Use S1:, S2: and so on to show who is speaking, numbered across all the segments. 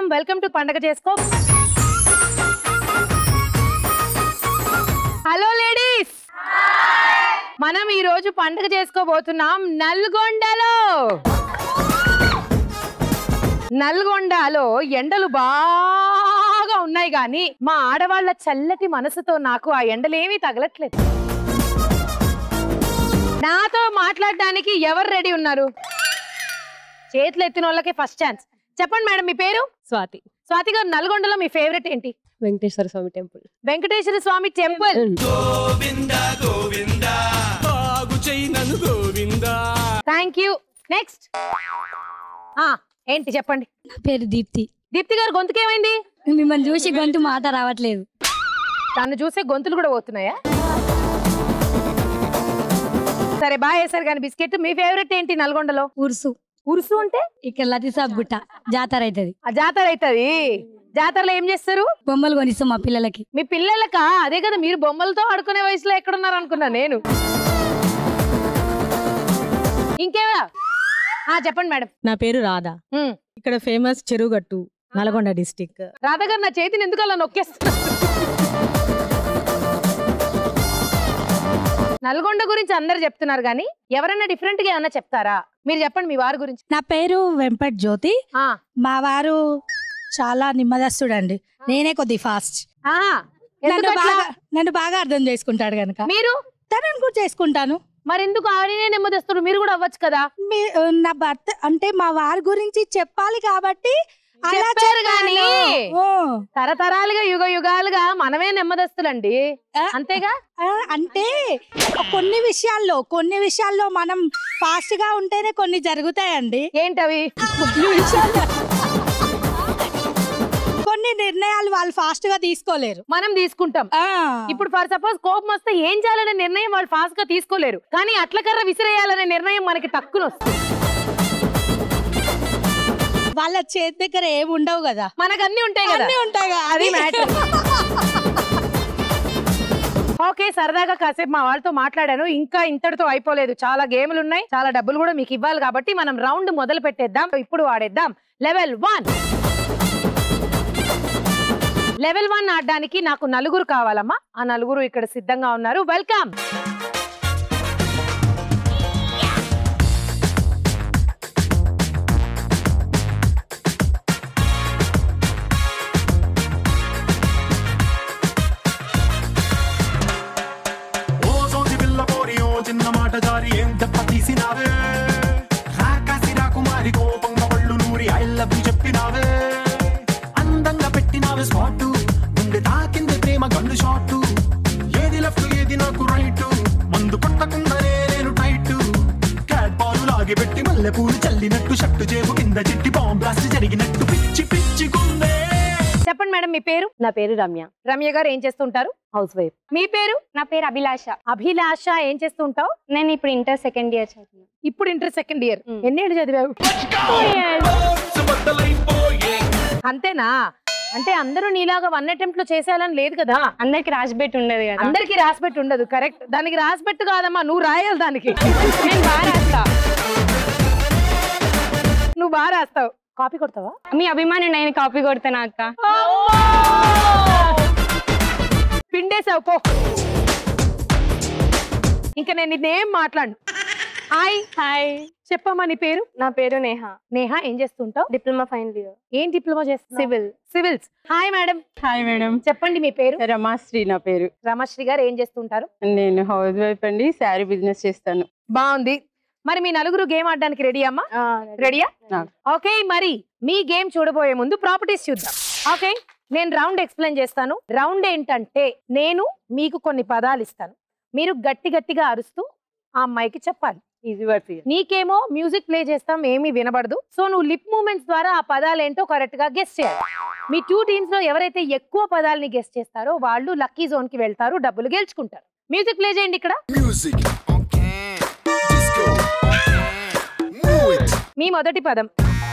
S1: Welcome to పండగ చేసుకో hello ladies మనం ఈ రోజు పండగ చేసుకోబోతున్నాం నల్గొండలో నల్గొండలో ఎండలు బాగా ఉన్నాయి గాని మా ఆడవాళ్ళ చల్లటి మనసుతో నాకు ఆ ఎండలేమీ తగలట్లేదు నాతో మాట్లాడడానికి ఎవరు రెడీ ఉన్నారు చేతులు ఎత్తిన వాళ్ళకి ఫస్ట్ ఛాన్స్ చెప్పండి మేడం మీ పేరు
S2: స్వాతి
S1: స్వాతి గారు నల్గొండలో మీ ఫేవరెట్ ఏంటి
S2: వెంకటేశ్వర స్వామి టెంపుల్
S1: వెంకటేశ్వర స్వామి టెంపుల్
S3: బాగు చెయ్యి నన్ను గోవిందా
S1: థ్యాంక్ యూ నెక్స్ట్ ఏంటి చెప్పండి
S4: నా పేరు దీప్తి
S1: దీప్తి గారు గొంతుకేమైంది
S4: మిమ్మల్ని చూసి గొంతు మాట రావట్లేదు
S1: తను చూసే గొంతులు కూడా పోతున్నాయా సరే బాగా వేసారు కానీ బిస్కెట్ మీ ఫేవరెట్ ఏంటి నల్గొండలో
S4: ఉరుసు
S1: ఉరుసు అంటే
S4: ఇక్కడ లతీసాబ్ గుట్ట జాతర అవుతుంది
S1: ఆ జాతర అవుతుంది జాతరలో ఏం చేస్తారు
S4: బొమ్మలు కొనిస్తాం మా పిల్లలకి
S1: మీ పిల్లలకా అదే కదా మీరు బొమ్మలతో ఆడుకునే వయసులో ఎక్కడున్నారు అనుకున్నా నేను ఇంకేవా ఆ చెప్పండి మేడం
S2: నా పేరు రాధా
S1: ఉమ్.
S2: ఇక్కడ ఫేమస్ చెరువుగట్టు నల్గొండ డిస్టిక్
S1: రాధా గారు నా చేతిని ఎందుకు అలా నొక్కేస్తున్నారు నల్గొండ గురించి అందరు చెప్తున్నారు కానీ ఎవరైనా డిఫరెంట్ గా ఏమన్నా చెప్తారా మీరు చెప్పండి మీ వారి గురించి
S5: నా పేరు వెంపట్ జ్యోతి
S1: ఆ,
S5: మా వారు చాలా నిమ్మదస్తుడండి నేనే కొద్ది ఫాస్ట్
S1: ఆహా,
S5: నన్ను
S1: ఎందుకు అట్లా?
S5: బాగా నన్ను బాగా అర్థం చేసుకుంటాడు గనక
S1: మీరు
S5: తనని కూడా చేసుకుంటాను
S1: మరి ఎందుకు ఆడినే నెమ్మదిస్తారు మీరు కూడా అవ్వచ్చు కదా
S5: మీ నా భర్త అంటే మా వారి గురించి చెప్పాలి కాబట్టి అలా
S1: చెప్పారు గాని.
S5: చెప్పాను. ఓ,
S1: తరతరాలుగా యుగ యుగాలుగా మనమే నెమ్మదస్తులండి
S5: ఆ,
S1: అంతేగా
S5: ఆ, అంటే కొన్ని విషయాల్లో కొన్ని విషయాల్లో మనం ఫాస్ట్ గా ఉంటేనే కొన్ని జరుగుతాయండి
S1: ఏంటవి
S5: కొన్ని విషయాల్లో కొన్ని నిర్ణయాలు వాళ్ళు ఫాస్ట్ గా తీసుకోలేరు
S1: మనం తీసుకుంటాం
S5: ఆ
S1: ఇప్పుడు ఫర్ సపోజ్ కోపం వస్తే ఏం చేయాలనే నిర్ణయం వాళ్ళు ఫాస్ట్ గా తీసుకోలేరు కానీ అట్ల కర్ర విసిరేయాలనే నిర్ణయం మనకి తక్కువ వస్తుంది
S5: వాళ్ళ చేతి దగ్గర ఏమి ఉండవు కదా
S1: మనకు అన్ని ఉంటాయి కదా
S5: అన్నీ ఉంటాయి కదా,
S1: అది
S5: అది
S1: మ్యాటర్ ఓకే సరదాగా కాసేపు మా వాళ్ళతో మాట్లాడాను ఇంకా ఇంతటితో అయిపోలేదు చాలా గేమ్లు ఉన్నాయి చాలా డబ్బులు కూడా మీకు ఇవ్వాలి కాబట్టి మనం రౌండ్ మొదలు పెట్టేద్దాం ఇప్పుడు ఆడేద్దాం లెవెల్ వన్ లెవెల్ వన్ ఆడడానికి నాకు నలుగురు కావాలమ్మా ఆ నలుగురు ఇక్కడ సిద్ధంగా ఉన్నారు వెల్కమ్
S3: ఓ సోది పిల్ల పోరి ఓ చిన్న మాట జారి ఏం దెబ్బ తీసినావే రాకాసి రాకుమారి కోపంగా ఒళ్ళు నూరి ఐ లవ్ యు చెప్పినావే అందంగా పెట్టినావే స్పాట్ గుండె తాకింది ప్రేమ గన్ను షాట్ ఏది లెఫ్ట్ ఏది నాకు రైట్ మందు కొట్టకుండానే నేను టైట్ క్యాట్ బాలు లాగి పెట్టి మల్లె పూలు చల్లినట్టు షట్టు చేపు కింద చిట్టి బాంబ్ బ్లాస్ట్ జరిగినట్టు పిచ్చి పిచ్చి గుండె
S1: చెప్పండి మేడం మీ పేరు
S2: నా పేరు రమ్య
S1: రమ్య గారు ఏం చేస్తుంటారు
S2: హౌస్ వైఫ్
S1: మీ పేరు
S6: నా పేరు అభిలాష
S1: అభిలాష ఏం చేస్తుంటావు
S6: నేను ఇప్పుడు ఇంటర్ సెకండ్ ఇయర్ చదువుతున్నా
S1: ఇప్పుడు ఇంటర్ సెకండ్ ఇయర్
S6: మ్.
S1: ఎన్నేళ్ళు చదివావు అంతేనా అంటే అందరూ నీలాగా వన్ అటెంప్ట్ లో చేసేయాలని లేదు కదా
S6: అందరికి రాసిపెట్టి ఉండదు కదా
S1: అందరికి రాసిపెట్టి ఉండదు కరెక్ట్ దానికి రాసిపెట్టు కాదమ్మా నువ్వు రాయాలి దానికి
S6: నేను బాగా రాస్తా
S1: నువ్వు బాగా రాస్తావు కాపీ కొడతావా
S6: మీ అభిమాని నేను కాపీ కొడతాను అక్క
S1: పిండేసావు పో ఇంకా నేను ఇదేం మాట్లాడు హాయ్
S6: హాయ్
S1: చెప్పమ్మా నీ పేరు
S6: నా పేరు నేహ
S1: నేహ ఏం చేస్తుంటావు
S6: డిప్లొమా ఫైనల్ ఇయర్
S1: ఏం డిప్లొమా చేస్తున్నావు
S6: civil
S1: civils hi madam
S7: hi madam
S1: చెప్పండి మీ పేరు
S7: రమాశ్రీ నా పేరు
S1: రమశ్రీ గారు ఏం చేస్తుంటారు
S7: నేను హౌస్ వైఫ్ అండి శారీ బిజినెస్ చేస్తాను
S1: బాగుంది మరి మీ నలుగురు గేమ్ ఆడడానికి రెడీ అమ్మా రెడీయా
S7: ఆ.
S1: ఓకే మరి మీ గేమ్ చూడబోయే ముందు ప్రాపర్టీస్ చూద్దాం ఓకే నేను రౌండ్ ఎక్స్ప్లెయిన్ చేస్తాను రౌండ్ ఏంటంటే నేను మీకు కొన్ని పదాలు ఇస్తాను మీరు గట్టి గట్టిగా అరుస్తూ ఆ అమ్మాయికి చెప్పాలి
S7: ఈజీ వర్క్
S1: నీకేమో మ్యూజిక్ ప్లే చేస్తాం ఏమీ వినబడదు సో నువ్వు లిప్ మూమెంట్స్ ద్వారా ఆ పదాలు ఏంటో కరెక్ట్ గా గెస్ట్ చేయాలి మీ టూ టీమ్స్ లో ఎవరైతే ఎక్కువ పదాలని గెస్ట్ చేస్తారో వాళ్ళు లక్కీ జోన్ కి వెళ్తారు డబ్బులు గెలుచుకుంటారు మ్యూజిక్ ప్లే చేయండి ఇక్కడ
S8: Music on can, disco on can, move it.
S1: మీ మొదటి పదం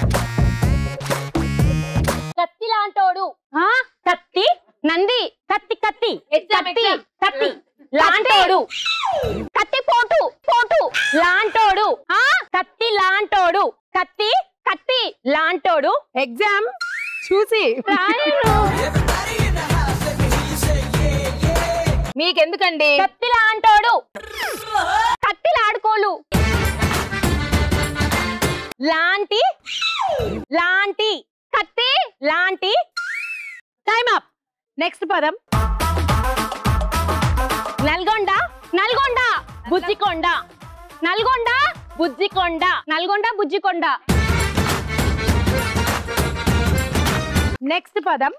S1: కత్తి లాంటోడు
S6: కత్తి నంది కత్తి కత్తి
S1: Exam,
S6: కత్తి
S1: exam.
S6: కత్తి లాంటోడు కత్తి పోటు పోటు లాంటోడు ఆ కత్తి లాంటోడు కత్తి కత్తి లాంటోడు
S1: ఎగ్జామ్ చూసి మీకెందుకండి
S6: కత్తి లాంటోడు కత్తి లాడుకోలు లాంటి లాంటి కత్తి లాంటి
S1: టైమ్ అప్ నెక్స్ట్ పదం
S6: నల్గొండ నల్గొండ బుజ్జికొండ నల్గొండ బుజ్జికొండ నల్గొండ బుజ్జికొండ
S1: నెక్స్ట్ పదం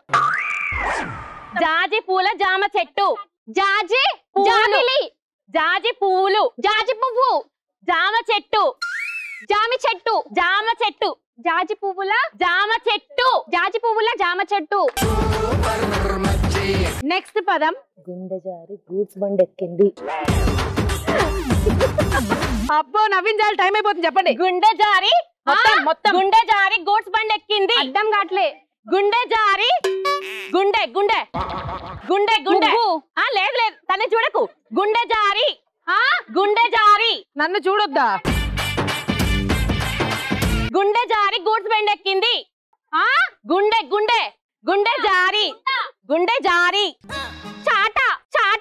S6: జాజి పూల జామ చెట్టు జాజి జాబిలి జాజి పువ్వులు జాజి పువ్వు జామ చెట్టు జామి చెట్టు జామ చెట్టు జాజి పువ్వుల జామ చెట్టు జాజి పువ్వుల జామ చెట్టు
S1: నెక్స్ట్ పదం గుండె జారి గూడ్స్ బండి ఎక్కింది అబ్బో నవ్వించాలి టైం అయిపోతుంది చెప్పండి
S6: గుండె జారి
S1: మొత్తం,
S6: ఆ,
S1: మొత్తం.
S6: గుండె జారి గూడ్స్ బండి ఎక్కింది అర్థం కావట్లే గుండె జారి గుండె గుండె గుండె గుండె ఆ లేదు లేదు తన చూడకు గుండె జారి ఆ గుండె జారి
S1: నన్ను చూడొద్దా
S6: గుండె జారి గూడ్స్ బండి ఎక్కింది ఆ గుండె గుండె గుండె జారి గుండె జారి చాట చాట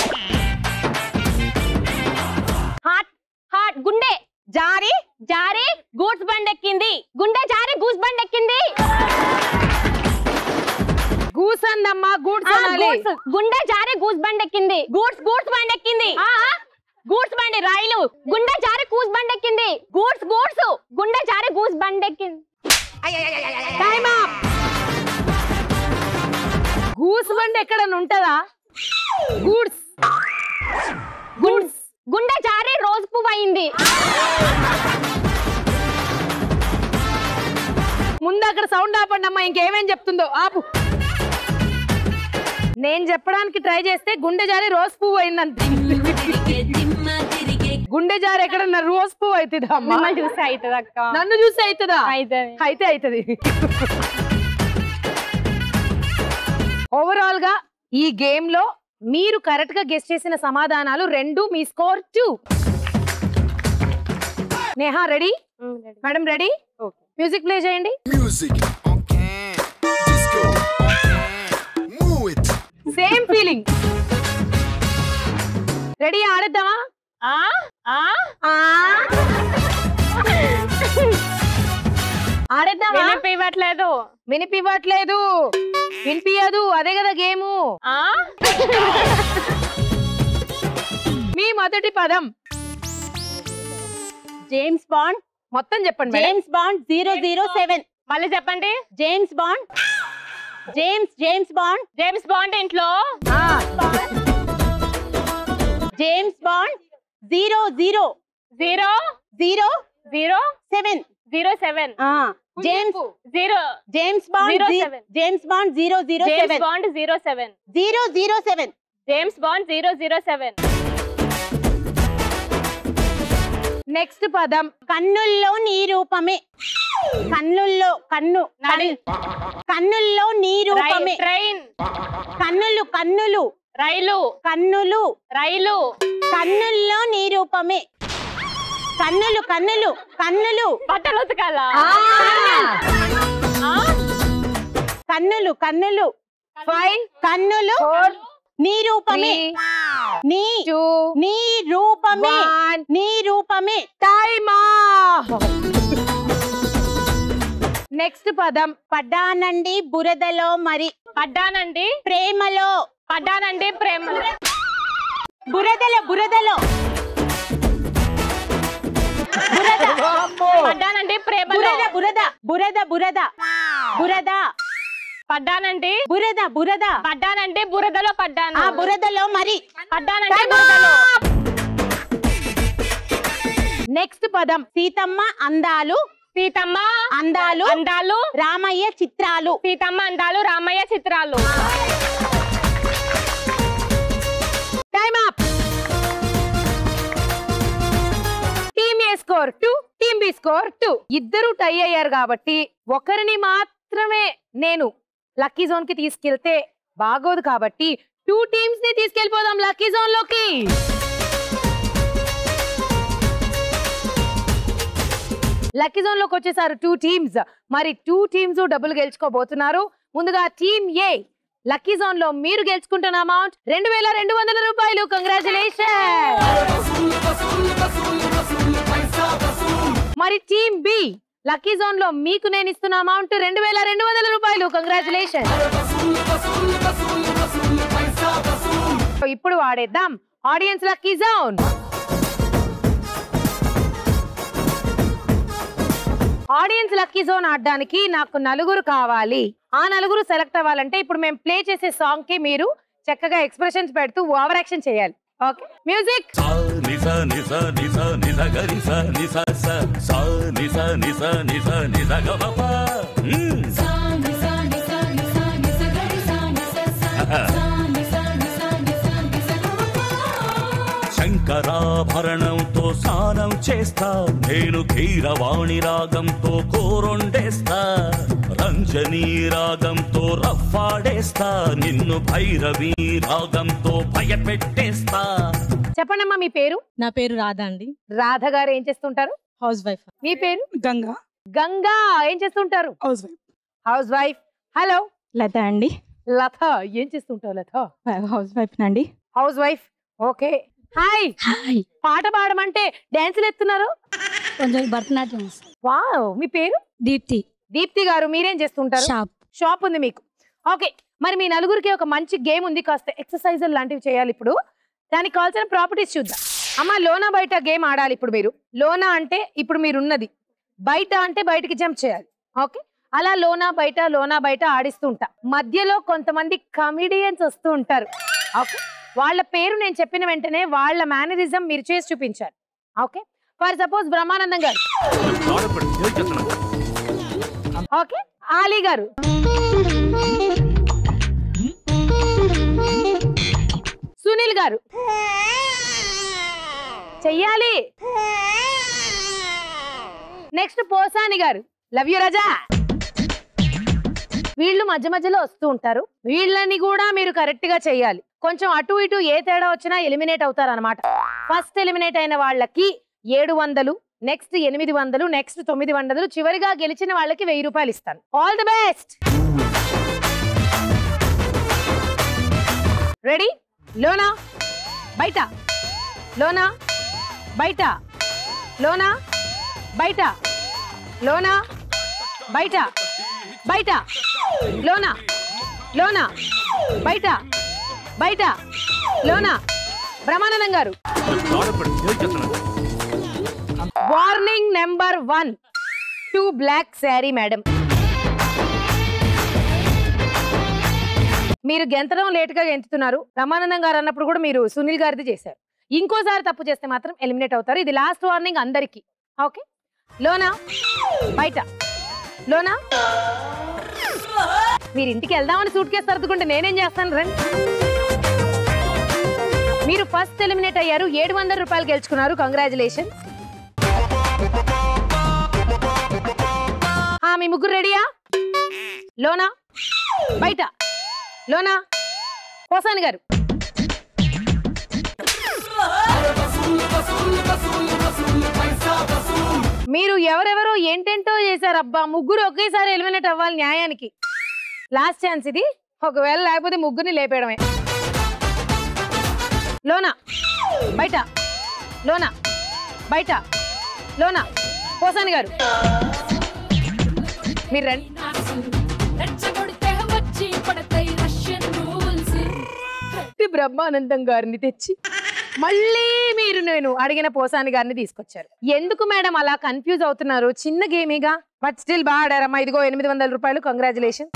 S6: హాట్ హాట్ గుండె జారి జారి గూడ్స్ బండి ఎక్కింది గుండె జారి గూడ్స్ బండి ఎక్కింది
S1: గూస్ అందమ్మా గూడ్స్
S6: ఆ,
S1: అనాలి
S6: గూడ్స్ గుండె జారి గూడ్స్ బండి ఎక్కింది గూడ్స్ గూడ్స్ బండి ఎక్కింది ఆ, ఆ, గూడ్స్ బండి రైలు గుండె జారి గూడ్స్ బండి ఎక్కింది గూడ్స్ గూడ్స్ గుండె జారి గూడ్స్ బండి ఎక్కింది
S1: టైమ్ అప్ గూస్ బండి ఎక్కడన్నా ఉంటదా గూడ్స్
S6: గుండ్స్ గుండె జారి రోజు పువ్వు అయింది
S1: ముందు అక్కడ సౌండ్ ఆపండి అమ్మా ఇంకేమేం చెప్తుందో ఆపు నేను చెప్పడానికి ట్రై చేస్తే గుండె జారి రోజ్ పువ్వు అయిందంత గుండె జారి ఎక్కడన్నా రోజ్ పువ్వు అవుతుందా అమ్మా
S6: మిమ్మల్ని చూస్తే అవుతుంది అక్క
S1: నన్ను చూసి అవుతుందా
S6: అవుతుంది
S1: అయితే అవుతుంది ఓవరాల్ గా ఈ గేమ్ లో మీరు కరెక్ట్ గా గెస్ట్ చేసిన సమాధానాలు రెండు మీ score two Neha ready madam ready music play చేయండి
S8: Music on can. Disco on can. Move it.
S1: Same feeling ready ఆడేద్దామా
S6: ఆ ఆ
S1: ఆ? ఆడేద్దామా
S6: వినిపివ్వట్లేదు
S1: వినిపివ్వట్లేదు వినిపించదు అదే కదా గేము
S6: ఆ
S1: మీ మొదటి పదం
S6: జేమ్స్ బాండ్
S1: మొత్తం చెప్పండి madam.
S6: James Bond zero zero seven మళ్ళీ చెప్పండి James Bond James James Bond James Bond ఇంట్లో
S1: ఆ,
S6: James Bond zero zero zero zero zero seven zero seven James zero James Bond James Bond zero zero seven Bond zero seven zero zero seven James Bond zero zero seven
S1: next పదం
S6: కన్నుల్లో నీ రూపమే కన్నుల్లో కన్ను కన్నుల్లో నీ రూపమే train కన్నులు కన్నులు రైలు కన్నులు రైలు కన్నుల్లో నీ రూపమే కన్నులు కన్నులు కన్నులు బట్టలు ఉతకాలా కన్నులు కన్నులు
S1: ఫైవ్
S6: కన్నులు
S1: ఫోర్
S6: నీ రూపమే నీ
S1: టూ
S6: నీ రూపమే
S1: వన్
S6: నీ రూపమే
S1: టైమ్ నెక్స్ట్ పదం
S6: పడ్డానండి బురదలో మరి పడ్డానండి ప్రేమలో పడ్డానండి ప్రేమలో బురదలో బురదలో బురద పడ్డానండి ప్రేమలో బురద బురద బురద బురద పడ్డానండి బురద బురద పడ్డానండి బురదలో పడ్డాను ఆ బురదలో మరి పడ్డానండి బురదలో
S1: నెక్స్ట్ పదం
S6: సీతమ్మ అందాలు సీతమ్మ అందాలు అందాలు రామయ్య చిత్రాలు సీతమ్మ అందాలు రామయ్య చిత్రాలు
S1: time up team A score two team B score two ఇద్దరు టై అయ్యారు కాబట్టి ఒకరిని మాత్రమే నేను లక్కీ జోన్ కి తీసుకెళ్తే బాగోదు కాబట్టి టూ టీమ్స్ ని తీసుకెళ్లిపోదాం లక్కీ జోన్ లోకి లక్కీ జోన్ లోకి వచ్చేసారు టూ టీమ్స్ మరి టూ టీమ్స్ డబ్బులు గెలుచుకోబోతున్నారు ముందుగా టీమ్ ఏ లక్కీ జోన్ లో మీరు గెలుచుకుంటున్న అమౌంట్ రెండు వేల రెండు వందల రూపాయలు కంగ్రాచులేషన్ మరి టీమ్ బి లక్కీ జోన్ లో మీకు నేను ఇస్తున్న అమౌంట్ రెండు వేల రెండు వందల రూపాయలు కంగ్రాచులేషన్ ఇప్పుడు వాడేద్దాం audience lucky zone audience lucky zone ఆడడానికి నాకు నలుగురు కావాలి ఆ నలుగురు సెలెక్ట్ అవ్వాలంటే ఇప్పుడు మేము ప్లే చేసే సాంగ్ కి మీరు చక్కగా ఎక్స్ప్రెషన్స్ పెడుతూ ఓవర్ యాక్షన్ చేయాలి ఓకే మ్యూజిక్
S9: సా నిస నిస నిస నిస గరి స నిస స సా నిస నిస నిస నిస గ ప ప. మ్మ్. శంకరాభరణంతో స్నానం చేస్తా నేను కీరవాణి రాగంతో కోరొండేస్తా రంజనీ రాగంతో రఫాడేస్తా నిన్ను భైరవి రాగంతో భయపెట్టేస్తా
S1: చెప్పండమ్మా మీ పేరు
S2: నా పేరు రాధా అండి
S1: రాధ గారు ఏం చేస్తుంటారు
S2: హౌస్ వైఫ్
S1: మీ పేరు
S5: గంగా
S1: గంగా ఏం చేస్తుంటారు
S5: house wife
S1: house wife hello
S7: Latha అండి
S1: లత ఏం చేస్తుంటావు లత
S7: హౌస్ వైఫ్ నండి
S1: house wife okay hi
S4: hi
S1: పాట పాడమంటే డాన్సులు ఎత్తున్నారు
S4: కొంచెం భరతనాట్యం వస్తుంది.
S1: వావ్ మీ పేరు
S4: దీప్తి
S1: దీప్తి గారు మీరేం చేస్తుంటారు
S4: షాప్
S1: షాప్ ఉంది మీకు ఓకే మరి మీ నలుగురికి ఒక మంచి గేమ్ ఉంది కాస్త ఎక్సర్సైజ్ లాంటివి చేయాలి ఇప్పుడు దానికి కావాల్సిన ప్రాపర్టీస్ చూద్దాం అమ్మ లోనా బయట గేమ్ ఆడాలి ఇప్పుడు మీరు లోనా అంటే ఇప్పుడు మీరు ఉన్నది బయట అంటే బయటికి జంప్ చేయాలి ఓకే అలా లోనా బయట లోనా బయట ఆడిస్తూ ఉంటా మధ్యలో కొంతమంది కమిడియన్స్ వస్తూ ఉంటారు ఓకే వాళ్ళ పేరు నేను చెప్పిన వెంటనే వాళ్ళ మేనరిజం మీరు చేసి చూపించాలి ఓకే ఫర్ సపోజ్ బ్రహ్మానందం గారు ఓకే ఆలీ గారు సునీల్ గారు చెయ్యాలి నెక్స్ట్ పోసాని గారు లవ్ యు రజా వీళ్ళు మధ్య మధ్యలో వస్తూ ఉంటారు వీళ్ళని కూడా మీరు కరెక్ట్ గా చెయ్యాలి కొంచెం అటు ఇటు ఏ తేడా వచ్చినా ఎలిమినేట్ అవుతారు అనమాట ఫస్ట్ ఎలిమినేట్ అయిన వాళ్ళకి ఏడు వందలు నెక్స్ట్ ఎనిమిది వందలు నెక్స్ట్ తొమ్మిది వందలు చివరిగా గెలిచిన వాళ్ళకి వెయ్యి రూపాయలు ఇస్తాను ఆల్ ది బెస్ట్ రెడీ లోనా బయట లోనా బయట లోనా బయట లోనా బయట బయట లోనా లోనా బయట బయట లోనా Brahmanandam garu warning number one two black saree madam మీరు గెంతడం లేట్ గా గెంతుతున్నారు రమానందం గారు అన్నప్పుడు కూడా మీరు సునీల్ గారిది చేశారు ఇంకోసారి తప్పు చేస్తే మాత్రం ఎలిమినేట్ అవుతారు ఇది లాస్ట్ వార్నింగ్ అందరికి ఓకే లోనా బయట లోనా మీరు ఇంటికి వెళ్దామని సూట్ కేసు సర్దుకుంటే నేనేం చేస్తాను రండి మీరు ఫస్ట్ ఎలిమినేట్ అయ్యారు ఏడు వందల రూపాయలు గెలుచుకున్నారు కంగ్రాచులేషన్ మీ ముగ్గురు రెడీయా లోనా బయట లోనా పోసాని గారు మీరు ఎవరెవరో ఏంటేంటో చేశారు అబ్బా ముగ్గురు ఒకేసారి ఎలిమినేట్ అవ్వాలి న్యాయానికి లాస్ట్ ఛాన్స్ ఇది ఒకవేళ లేకపోతే ముగ్గురిని లేపేయడమే లోనా బయట లోనా బయట లోనా పోసాని గారు మీరు రండి గట్టి బ్రహ్మానందం గారిని తెచ్చి మళ్ళీ మీరు నేను అడిగిన పోసాని గారిని తీసుకొచ్చారు ఎందుకు మేడం అలా కన్ఫ్యూజ్ అవుతున్నారు చిన్న గేమేగా బట్ స్టిల్ బాగా ఆడారమ్మా ఇదిగో ఎనిమిది వందల రూపాయలు కంగ్రాచులేషన్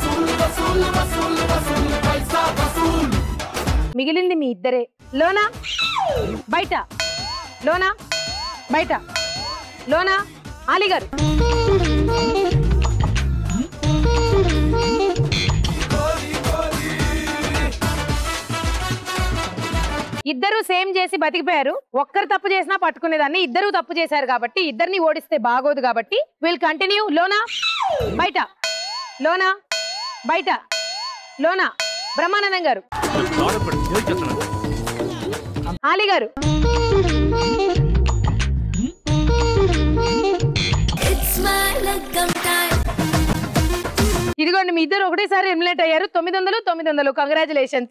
S1: మిగిలింది మీ ఇద్దరే లోనా బయట లోనా బయట లోనా ఆలీ గారు ఇద్దరు సేమ్ చేసి బతికిపోయారు ఒక్కరు తప్పు చేసినా పట్టుకునేదాన్ని ఇద్దరు తప్పు చేశారు కాబట్టి ఇద్దరిని ఓడిస్తే బాగోదు కాబట్టి విల్ కంటిన్యూ లోనా బయట లోనా బయట లోనా బ్రహ్మానందం గారు ఆలీ గారు ఇదిగోండి మీ ఇద్దరు ఒకటేసారి ఎలిమినేట్ అయ్యారు తొమ్మిది వందలు తొమ్మిది వందలు కంగ్రాచులేషన్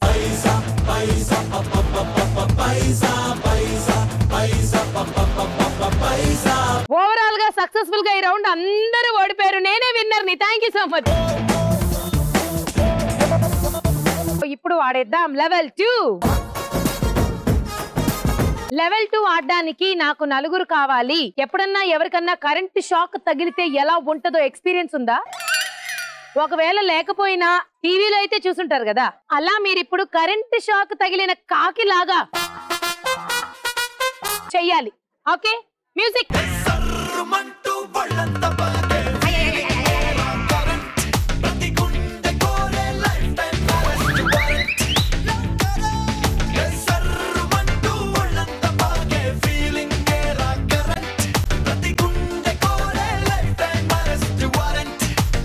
S1: ఓవరాల్ గా సక్సెస్ఫుల్ గా ఈ రౌండ్ అందరూ ఓడిపోయారు నేనే విన్నర్ ని థ్యాంక్ యూ సో మచ్ ఇప్పుడు ఆడేద్దాం లెవెల్ టూ లెవెల్ టూ ఆడడానికి నాకు నలుగురు కావాలి ఎప్పుడన్నా ఎవరికన్నా కరెంట్ షాక్ తగిలితే ఎలా ఉంటుందో ఎక్స్పీరియన్స్ ఉందా ఒకవేళ లేకపోయినా టీవీలో అయితే చూసుంటారు కదా అలా మీరు ఇప్పుడు కరెంట్ షాక్ తగిలిన కాకిలాగా చెయ్యాలి ఓకే మ్యూజిక్
S3: సర్రుమంటూ ఒళ్ళంతా పలకే కరెంట్ ప్రతి గుండె కోరే లైఫ్ టైం అరెస్ట్ వారెంట్ సర్రుమంటూ ఒళ్ళంతా పలకే ఫీలింగ్ ఏరా కరెంట్ ప్రతి గుండె కోరే లైఫ్ టైం అరెస్ట్ వారెంట్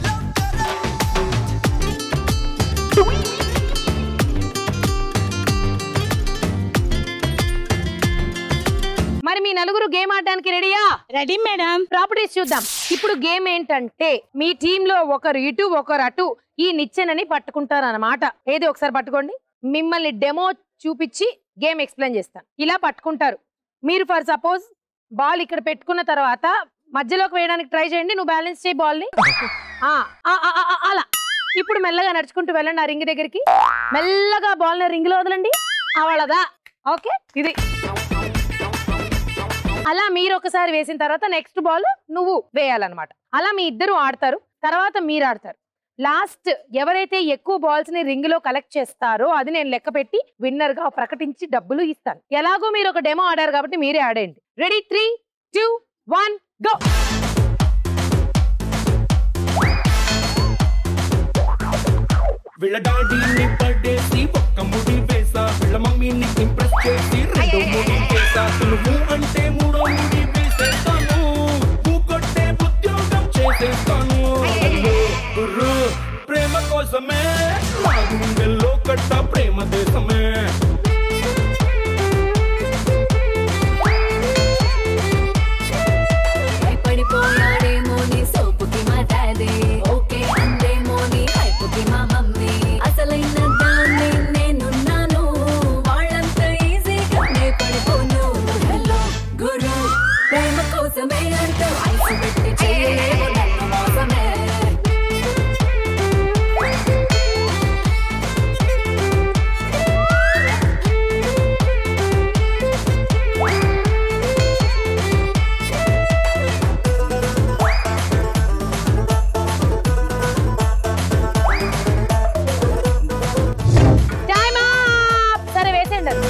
S1: మరి మీ నలుగురు గేమ్ ఆడడానికి రెడీయా
S5: రెడీ మేడం
S1: ప్రాపర్టీస్ చూద్దాం ఇప్పుడు గేమ్ ఏంటంటే మీ టీమ్ లో ఒకరు ఇటు ఒకరు అటు ఈ నిచ్చెనని పట్టుకుంటారు అన్నమాట ఏది ఒకసారి పట్టుకోండి మిమ్మల్ని డెమో చూపించి గేమ్ ఎక్స్ప్లెయిన్ చేస్తాను ఇలా పట్టుకుంటారు మీరు ఫర్ సపోజ్ బాల్ ఇక్కడ పెట్టుకున్న తర్వాత మధ్యలోకి వేయడానికి ట్రై చేయండి నువ్వు బ్యాలెన్స్ చేయి బాల్ ని ఆ, ఆ, ఆ, ఆ, ఆ, అలా ఇప్పుడు మెల్లగా నడుచుకుంటూ వెళ్ళండి ఆ రింగ్ దగ్గరికి మెల్లగా బాల్ ని రింగ్ లో వదలండి అవళదా ఓకే ఇది అలా మీరు ఒకసారి వేసిన తర్వాత నెక్స్ట్ బాల్ నువ్వు వేయాలన్నమాట అలా మీ ఇద్దరు ఆడతారు తర్వాత మీరు ఆడతారు లాస్ట్ ఎవరైతే ఎక్కువ బాల్స్ ని రింగ్ లో కలెక్ట్ చేస్తారో అది నేను లెక్క పెట్టి విన్నర్ గా ప్రకటించి డబ్బులు ఇస్తాను ఎలాగో మీరు ఒక డెమో ఆడారు కాబట్టి మీరే ఆడండి ready three two one go
S3: వీళ్ళ డాడీని పడేసి ఒక్క ముడి వేసా వీళ్ళ మమ్మీని ఇంప్రెస్ చేసి రెండో ముడి వేసా నువ్వు అంటే మూడో ముడి వేసేస్తాను నువ్వు కొట్టే ఉద్యోగం చేసేస్తాను హలో, గుర్రు ప్రేమ కోసమే నా గుండెల్లో కట్ట ప్రేమ దేశమే
S10: పడిపోయాడేమో నీ సోపుకి మా డాడీ ఓకే అందేమో నీ హైపుకి మా మమ్మీ అసలైన దాన్ని నేనున్నాను వాళ్ళంత ఈజీగా నే పడిపోను హలో గురు ప్రేమ కోసమే అంటూ ఐసు పెట్టి చేయలేవు నన్ను మోసమే
S1: టైమ్ సరే వేసేయండి అది.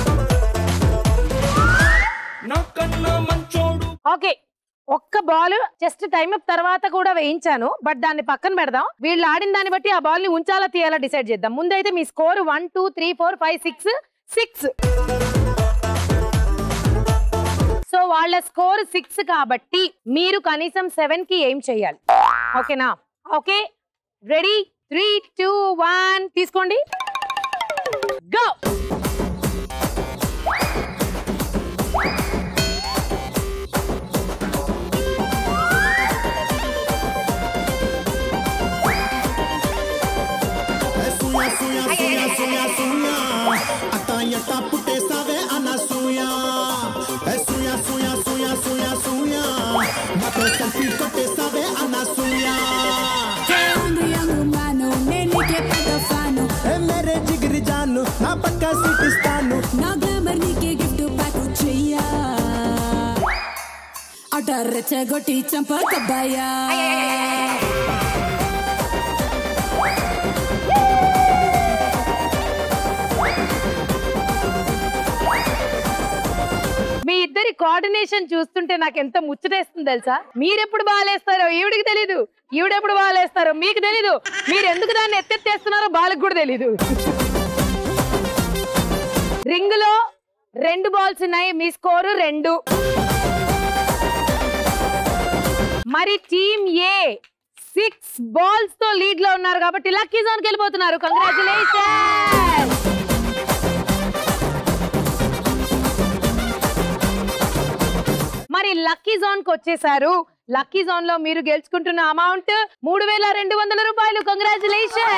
S3: నాకన్నా మంచోడు
S1: ఓకే ఒక్క బాల్ జస్ట్ టైం అప్ తర్వాత కూడా వేయించాను బట్ దాన్ని పక్కన పెడదాం వీళ్ళు ఆడిన దాన్ని బట్టి ఆ బాల్ ని ఉంచాలా తీయాలా డిసైడ్ చేద్దాం ముందైతే మీ score one two three four five six six so వాళ్ళ స్కోర్ సిక్స్ కాబట్టి మీరు కనీసం సెవెన్ కి ఏం చేయాలి ఓకేనా okay ready three two one తీసుకోండి గో
S3: సూయా సూయా సూయా సూయా సూయా అట్ట ఎట్ట పుట్టేసావే అన్న సూయా ఏ సూయా సూయా సూయా సూయా సూయా నాతో సెల్ఫీ కొట్టేసావే అన్న సూయా ఏ మేరే జిగిరి జాను నా పక్క సీట్ ఇస్తాను
S10: నా గ్లామర్ నీకే గిఫ్ట్ ప్యాక్ చెయ్యా అట రెచ్చగొట్టి చంపకబ్బాయా
S1: మీ ఇద్దరి కోఆర్డినేషన్ చూస్తుంటే నాకు ఎంత ముచ్చటేస్తుంది తెలుసా మీరెప్పుడు బాగాలేస్తారో ఈవిడికి తెలీదు ఈవిడెప్పుడు బాగాలేస్తారో మీకు తెలీదు మీరు ఎందుకు దాన్ని ఎత్తెత్తేస్తున్నారో బాలకు కూడా తెలీదు రింగ్ లో రెండు బాల్స్ ఉన్నాయి మీ స్కోరు రెండు మరి టీమ్ ఏ సిక్స్ బాల్స్ తో లీడ్ లో ఉన్నారు కాబట్టి లక్కీ జోన్ కి వెళ్ళిపోతున్నారు కంగ్రాచులేషన్ మరి మరి లక్కీ జోన్ కి వచ్చేసారు లక్కీ జోన్ లో మీరు గెలుచుకుంటున్న అమౌంట్ మూడు వేల రెండు వందల రూపాయలు కంగ్రాచులేషన్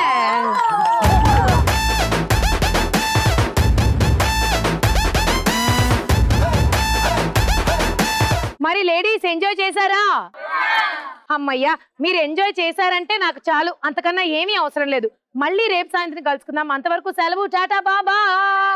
S1: మరి లేడీస్ ఎంజాయ్ చేశారా అమ్మయ్యా మీరు ఎంజాయ్ చేశారంటే నాకు చాలు అంతకన్నా ఏమీ అవసరం లేదు మళ్ళీ రేపు సాయంత్రం కలుసుకుందాం అంతవరకు సెలవు టాటా బాబా